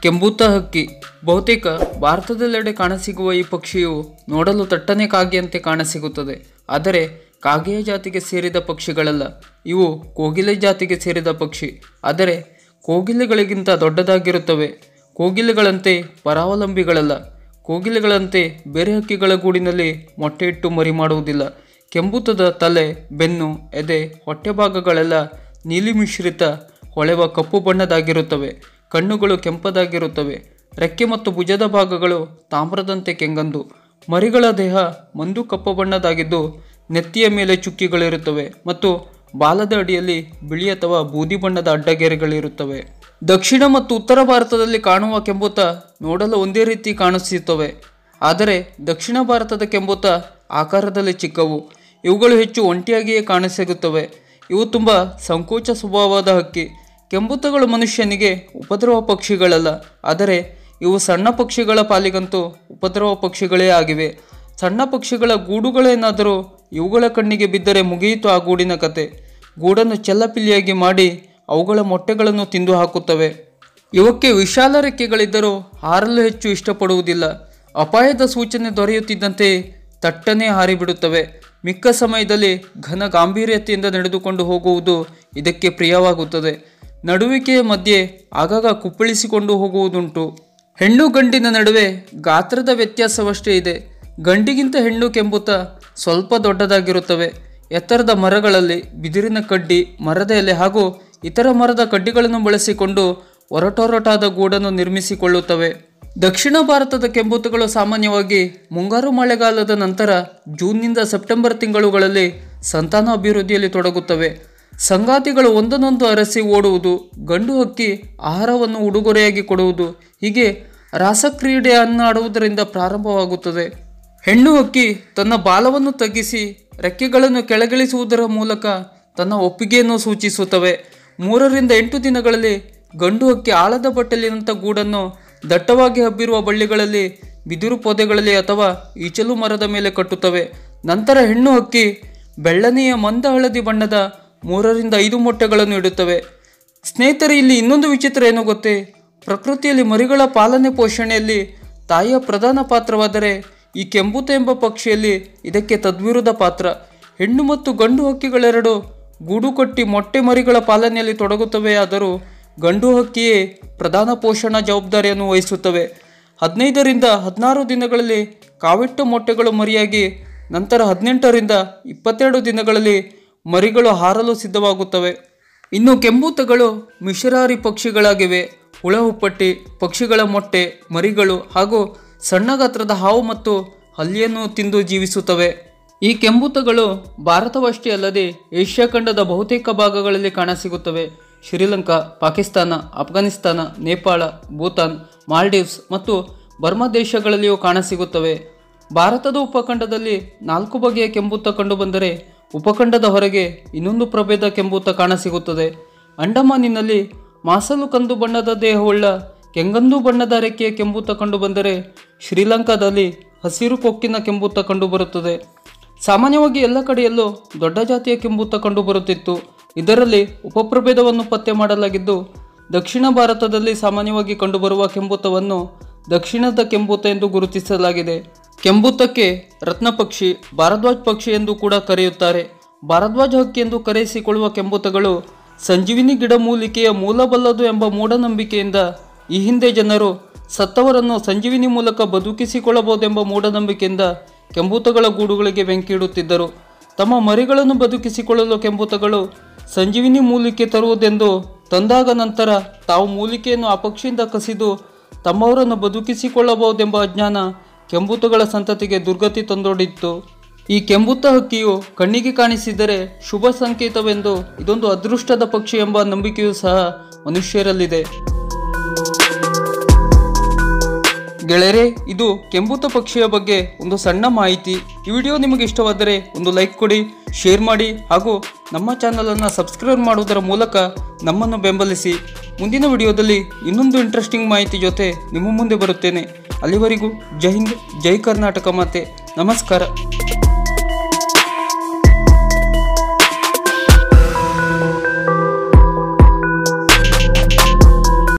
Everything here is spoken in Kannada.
ಕೆಂಬೂತ ಹಕ್ಕಿ ಬಹುತೇಕ ಭಾರತದೆಲ್ಲೆಡೆ ಕಾಣಸಿಗುವ ಈ ಪಕ್ಷಿಯು ನೋಡಲು ತಟ್ಟನೆ ಕಾಗೆಯಂತೆ ಕಾಣಸಿಗುತ್ತದೆ ಆದರೆ ಕಾಗೆಯ ಜಾತಿಗೆ ಸೇರಿದ ಪಕ್ಷಿಗಳಲ್ಲ ಇವು ಕೋಗಿಲೆ ಜಾತಿಗೆ ಸೇರಿದ ಪಕ್ಷಿ ಆದರೆ ಕೋಗಿಲೆಗಳಿಗಿಂತ ದೊಡ್ಡದಾಗಿರುತ್ತವೆ ಕೋಗಿಲೆಗಳಂತೆ ಪರಾವಲಂಬಿಗಳಲ್ಲ ಕೋಗಿಲೆಗಳಂತೆ ಬೇರೆ ಹಕ್ಕಿಗಳ ಗೂಡಿನಲ್ಲಿ ಮೊಟ್ಟೆ ಇಟ್ಟು ಮರಿ ಮಾಡುವುದಿಲ್ಲ ಕೆಂಬೂತದ ತಲೆ ಬೆನ್ನು ಎದೆ ಹೊಟ್ಟೆ ಭಾಗಗಳೆಲ್ಲ ನೀಲಿ ಮಿಶ್ರಿತ ಹೊಳೆವ ಕಪ್ಪು ಬಣ್ಣದಾಗಿರುತ್ತವೆ ಕಣ್ಣುಗಳು ಕೆಂಪದಾಗಿರುತ್ತವೆ ರೆಕ್ಕೆ ಮತ್ತು ಭುಜದ ಭಾಗಗಳು ತಾಮ್ರದಂತೆ ಕೆಂಗಂದು ಮರಿಗಳ ದೇಹ ಮಂದು ಕಪ್ಪು ಬಣ್ಣದಾಗಿದ್ದು ನೆತ್ತಿಯ ಮೇಲೆ ಚುಕ್ಕಿಗಳಿರುತ್ತವೆ ಮತ್ತು ಬಾಲದ ಅಡಿಯಲ್ಲಿ ಬಿಳಿ ಅಥವಾ ಬೂದಿ ಬಣ್ಣದ ಅಡ್ಡಗೆರೆಗಳಿರುತ್ತವೆ ದಕ್ಷಿಣ ಮತ್ತು ಉತ್ತರ ಭಾರತದಲ್ಲಿ ಕಾಣುವ ಕೆಂಬೂತ ನೋಡಲು ಒಂದೇ ರೀತಿ ಕಾಣಿಸುತ್ತವೆ ಆದರೆ ದಕ್ಷಿಣ ಭಾರತದ ಕೆಂಬೂತ ಆಕಾರದಲ್ಲಿ ಚಿಕ್ಕವು ಇವುಗಳು ಹೆಚ್ಚು ಒಂಟಿಯಾಗಿಯೇ ಕಾಣಸಿಗುತ್ತವೆ ಇವು ತುಂಬ ಸಂಕೋಚ ಸ್ವಭಾವದ ಹಕ್ಕಿ ಕೆಂಬೂತಗಳು ಮನುಷ್ಯನಿಗೆ ಉಪದ್ರವ ಪಕ್ಷಿಗಳಲ್ಲ ಆದರೆ ಇವು ಸಣ್ಣ ಪಕ್ಷಿಗಳ ಪಾಲಿಗಂತೂ ಉಪದ್ರವ ಪಕ್ಷಿಗಳೇ ಆಗಿವೆ ಸಣ್ಣ ಪಕ್ಷಿಗಳ ಗೂಡುಗಳೇನಾದರೂ ಇವುಗಳ ಕಣ್ಣಿಗೆ ಬಿದ್ದರೆ ಮುಗಿಯಿತು ಆ ಗೂಡಿನ ಕತೆ ಗೂಡನ್ನು ಚೆಲ್ಲಪಿಲ್ಲಿಯಾಗಿ ಮಾಡಿ ಅವುಗಳ ಮೊಟ್ಟೆಗಳನ್ನು ತಿಂದು ಹಾಕುತ್ತವೆ ಇವಕ್ಕೆ ವಿಶಾಲ ರೆಕ್ಕೆಗಳಿದ್ದರೂ ಹಾರಲು ಹೆಚ್ಚು ಇಷ್ಟಪಡುವುದಿಲ್ಲ ಅಪಾಯದ ಸೂಚನೆ ದೊರೆಯುತ್ತಿದ್ದಂತೆ ತಟ್ಟನೆ ಹಾರಿಬಿಡುತ್ತವೆ ಮಿಕ್ಕ ಸಮಯದಲ್ಲಿ ಘನ ಗಾಂಭೀರ್ಯತೆಯಿಂದ ನಡೆದುಕೊಂಡು ಹೋಗುವುದು ಇದಕ್ಕೆ ಪ್ರಿಯವಾಗುತ್ತದೆ ನಡುವಿಕೆಯ ಮಧ್ಯೆ ಆಗಾಗ ಕುಪ್ಪಳಿಸಿಕೊಂಡು ಹೋಗುವುದುಂಟು ಹೆಣ್ಣು ಗಂಡಿನ ನಡುವೆ ಗಾತ್ರದ ವ್ಯತ್ಯಾಸವಷ್ಟೇ ಇದೆ ಗಂಡಿಗಿಂತ ಹೆಣ್ಣು ಕೆಂಬುತ ಸ್ವಲ್ಪ ದೊಡ್ಡದಾಗಿರುತ್ತವೆ ಎತ್ತರದ ಮರಗಳಲ್ಲಿ ಬಿದಿರಿನ ಕಡ್ಡಿ ಮರದ ಎಲೆ ಹಾಗೂ ಇತರ ಮರದ ಕಡ್ಡಿಗಳನ್ನು ಬಳಸಿಕೊಂಡು ಒರಟೊರಟಾದ ಗೂಡನ್ನು ನಿರ್ಮಿಸಿಕೊಳ್ಳುತ್ತವೆ ದಕ್ಷಿಣ ಭಾರತದ ಕೆಂಬೂತಗಳು ಸಾಮಾನ್ಯವಾಗಿ ಮುಂಗಾರು ಮಳೆಗಾಲದ ನಂತರ ಜೂನ್ನಿಂದ ಸೆಪ್ಟೆಂಬರ್ ತಿಂಗಳುಗಳಲ್ಲಿ ಸಂತಾನ ಅಭಿವೃದ್ಧಿಯಲ್ಲಿ ತೊಡಗುತ್ತವೆ ಸಂಗಾತಿಗಳು ಒಂದನ್ನೊಂದು ಅರಸಿ ಓಡುವುದು ಗಂಡು ಹಕ್ಕಿ ಆಹಾರವನ್ನು ಉಡುಗೊರೆಯಾಗಿ ಕೊಡುವುದು ಹೀಗೆ ರಾಸಕ್ರೀಡೆ ಅನ್ನಾಡುವುದರಿಂದ ಪ್ರಾರಂಭವಾಗುತ್ತದೆ ಹೆಣ್ಣು ಹಕ್ಕಿ ತನ್ನ ಬಾಲವನ್ನು ತಗ್ಗಿಸಿ ರೆಕ್ಕೆಗಳನ್ನು ಕೆಳಗಿಳಿಸುವುದರ ಮೂಲಕ ತನ್ನ ಒಪ್ಪಿಗೆಯನ್ನು ಸೂಚಿಸುತ್ತವೆ ಮೂರರಿಂದ ಎಂಟು ದಿನಗಳಲ್ಲಿ ಗಂಡು ಹಕ್ಕಿ ಆಳದ ಬಟ್ಟಲಿನಂಥ ಗೂಡನ್ನು ದಟ್ಟವಾಗಿ ಹಬ್ಬಿರುವ ಬಳ್ಳಿಗಳಲ್ಲಿ ಬಿದಿರು ಪೊದೆಗಳಲ್ಲಿ ಅಥವಾ ಈಚಲು ಮರದ ಮೇಲೆ ಕಟ್ಟುತ್ತವೆ ನಂತರ ಹೆಣ್ಣು ಹಕ್ಕಿ ಬೆಳ್ಳನೆಯ ಮಂದ ಹಳದಿ ಬಣ್ಣದ ಮೂರರಿಂದ ಐದು ಮೊಟ್ಟೆಗಳನ್ನು ಇಡುತ್ತವೆ ಸ್ನೇಹಿತರೆ ಇಲ್ಲಿ ಇನ್ನೊಂದು ವಿಚಿತ್ರ ಏನು ಗೊತ್ತೇ ಪ್ರಕೃತಿಯಲ್ಲಿ ಮರಿಗಳ ಪಾಲನೆ ಪೋಷಣೆಯಲ್ಲಿ ತಾಯಿಯ ಪ್ರಧಾನ ಪಾತ್ರವಾದರೆ ಈ ಕೆಂಬೂತ ಎಂಬ ಪಕ್ಷಿಯಲ್ಲಿ ಇದಕ್ಕೆ ತದ್ವಿರುದ್ಧ ಪಾತ್ರ ಹೆಣ್ಣು ಮತ್ತು ಗಂಡು ಹಕ್ಕಿಗಳೆರಡು ಗೂಡು ಕಟ್ಟಿ ಮೊಟ್ಟೆ ಮರಿಗಳ ಪಾಲನೆಯಲ್ಲಿ ತೊಡಗುತ್ತವೆ ಆದರೂ ಗಂಡು ಹಕ್ಕಿಯೇ ಪ್ರಧಾನ ಪೋಷಣಾ ಜವಾಬ್ದಾರಿಯನ್ನು ವಹಿಸುತ್ತವೆ ಹದಿನೈದರಿಂದ ಹದಿನಾರು ದಿನಗಳಲ್ಲಿ ಕಾವಿಟ್ಟು ಮೊಟ್ಟೆಗಳು ಮರಿಯಾಗಿ ನಂತರ ಹದಿನೆಂಟರಿಂದ ಇಪ್ಪತ್ತೆರಡು ದಿನಗಳಲ್ಲಿ ಮರಿಗಳು ಹಾರಲು ಸಿದ್ಧವಾಗುತ್ತವೆ ಇನ್ನು ಕೆಂಬೂತಗಳು ಮಿಶ್ರಾರಿ ಪಕ್ಷಿಗಳಾಗಿವೆ ಹುಳ ಹುಪ್ಪಟ್ಟಿ ಪಕ್ಷಿಗಳ ಮೊಟ್ಟೆ ಮರಿಗಳು ಹಾಗೂ ಸಣ್ಣ ಗಾತ್ರದ ಹಾವು ಮತ್ತು ಹಲ್ಲಿಯನ್ನು ತಿಂದು ಜೀವಿಸುತ್ತವೆ ಈ ಕೆಂಬೂತಗಳು ಭಾರತವಷ್ಟೇ ಅಲ್ಲದೆ ಏಷ್ಯಾ ಖಂಡದ ಬಹುತೇಕ ಭಾಗಗಳಲ್ಲಿ ಕಾಣಸಿಗುತ್ತವೆ ಶ್ರೀಲಂಕಾ ಪಾಕಿಸ್ತಾನ ಅಫ್ಘಾನಿಸ್ತಾನ ನೇಪಾಳ ಭೂತಾನ್ ಮಾಲ್ಡೀವ್ಸ್ ಮತ್ತು ಬರ್ಮಾ ದೇಶಗಳಲ್ಲಿಯೂ ಕಾಣಸಿಗುತ್ತವೆ ಭಾರತದ ಉಪಖಂಡದಲ್ಲಿ ನಾಲ್ಕು ಬಗೆಯ ಕೆಂಬೂತ ಕಂಡುಬಂದರೆ ಉಪಖಂಡದ ಹೊರಗೆ ಇನ್ನೊಂದು ಪ್ರಭೇದ ಕೆಂಬೂತ ಕಾಣಸಿಗುತ್ತದೆ ಅಂಡಮಾನಿನಲ್ಲಿ ಮಾಸಲು ಕಂದು ಬಣ್ಣದ ದೇಹವುಳ್ಳ ಕೆಂಗಂದು ಬಣ್ಣದ ರೆಕ್ಕೆಯ ಕೆಂಬೂತ ಕಂಡುಬಂದರೆ ಶ್ರೀಲಂಕಾದಲ್ಲಿ ಹಸಿರು ಕೊಕ್ಕಿನ ಕೆಂಬೂತ ಕಂಡುಬರುತ್ತದೆ ಸಾಮಾನ್ಯವಾಗಿ ಎಲ್ಲ ಕಡೆಯಲ್ಲೂ ದೊಡ್ಡ ಜಾತಿಯ ಕೆಂಬೂತ ಕಂಡುಬರುತ್ತಿತ್ತು ಇದರಲ್ಲಿ ಉಪಪ್ರಭೇದವನ್ನು ಪತ್ತೆ ಮಾಡಲಾಗಿದ್ದು ದಕ್ಷಿಣ ಭಾರತದಲ್ಲಿ ಸಾಮಾನ್ಯವಾಗಿ ಕಂಡುಬರುವ ಕೆಂಬೂತವನ್ನು ದಕ್ಷಿಣದ ಕೆಂಬೂತ ಎಂದು ಗುರುತಿಸಲಾಗಿದೆ ಕೆಂಬೂತಕ್ಕೆ ರತ್ನ ಪಕ್ಷಿ ಭಾರದ್ವಾಜ್ ಪಕ್ಷಿ ಎಂದು ಕೂಡ ಕರೆಯುತ್ತಾರೆ ಭಾರದ್ವಾಜ್ ಹಕ್ಕಿ ಎಂದು ಕರೆಯಿಸಿಕೊಳ್ಳುವ ಕೆಂಬೂತಗಳು ಸಂಜೀವಿನಿ ಗಿಡಮೂಲಿಕೆಯ ಮೂಲಬಲ್ಲದು ಎಂಬ ಮೂಢನಂಬಿಕೆಯಿಂದ ಈ ಹಿಂದೆ ಜನರು ಸತ್ತವರನ್ನು ಸಂಜೀವಿನಿ ಮೂಲಕ ಬದುಕಿಸಿಕೊಳ್ಳಬಹುದೆಂಬ ಮೂಢನಂಬಿಕೆಯಿಂದ ಕೆಂಬೂತಗಳ ಗೂಡುಗಳಿಗೆ ಬೆಂಕಿ ಇಡುತ್ತಿದ್ದರು ತಮ್ಮ ಮರಿಗಳನ್ನು ಬದುಕಿಸಿಕೊಳ್ಳಲು ಕೆಂಬೂತಗಳು ಸಂಜೀವಿನಿ ಮೂಲಿಕೆ ತರುವುದೆಂದು ತಂದಾಗ ನಂತರ ತಾವು ಮೂಲಿಕೆಯನ್ನು ಆ ಪಕ್ಷಿಯಿಂದ ಕಸಿದು ತಮ್ಮವರನ್ನು ಬದುಕಿಸಿಕೊಳ್ಳಬಹುದೆಂಬ ಅಜ್ಞಾನ ಕೆಂಬೂತಗಳ ಸಂತತಿಗೆ ದುರ್ಗತಿ ತಂದೊಡ್ಡಿತ್ತು ಈ ಕೆಂಬೂತ ಹಕ್ಕಿಯು ಕಣ್ಣಿಗೆ ಕಾಣಿಸಿದರೆ ಶುಭ ಸಂಕೇತವೆಂದು ಇದೊಂದು ಅದೃಷ್ಟದ ಪಕ್ಷಿ ಎಂಬ ನಂಬಿಕೆಯೂ ಸಹ ಮನುಷ್ಯರಲ್ಲಿದೆ ಗೆಳೆಯರೆ ಇದು ಕೆಂಬೂತ ಪಕ್ಷಿಯ ಬಗ್ಗೆ ಒಂದು ಸಣ್ಣ ಮಾಹಿತಿ ಈ ವಿಡಿಯೋ ನಿಮಗೆ ಇಷ್ಟವಾದರೆ ಒಂದು ಲೈಕ್ ಕೊಡಿ ಶೇರ್ ಮಾಡಿ ಹಾಗೂ ನಮ್ಮ ಚಾನಲನ್ನು ಸಬ್ಸ್ಕ್ರೈಬ್ ಮಾಡುವುದರ ಮೂಲಕ ನಮ್ಮನ್ನು ಬೆಂಬಲಿಸಿ ಮುಂದಿನ ವಿಡಿಯೋದಲ್ಲಿ ಇನ್ನೊಂದು ಇಂಟ್ರೆಸ್ಟಿಂಗ್ ಮಾಹಿತಿ ಜೊತೆ ನಿಮ್ಮ ಮುಂದೆ ಬರುತ್ತೇನೆ ಅಲ್ಲಿವರೆಗೂ ಜೈ ಹಿಂದ್ ಜೈ ಕರ್ನಾಟಕ ಮಾತೆ ನಮಸ್ಕಾರ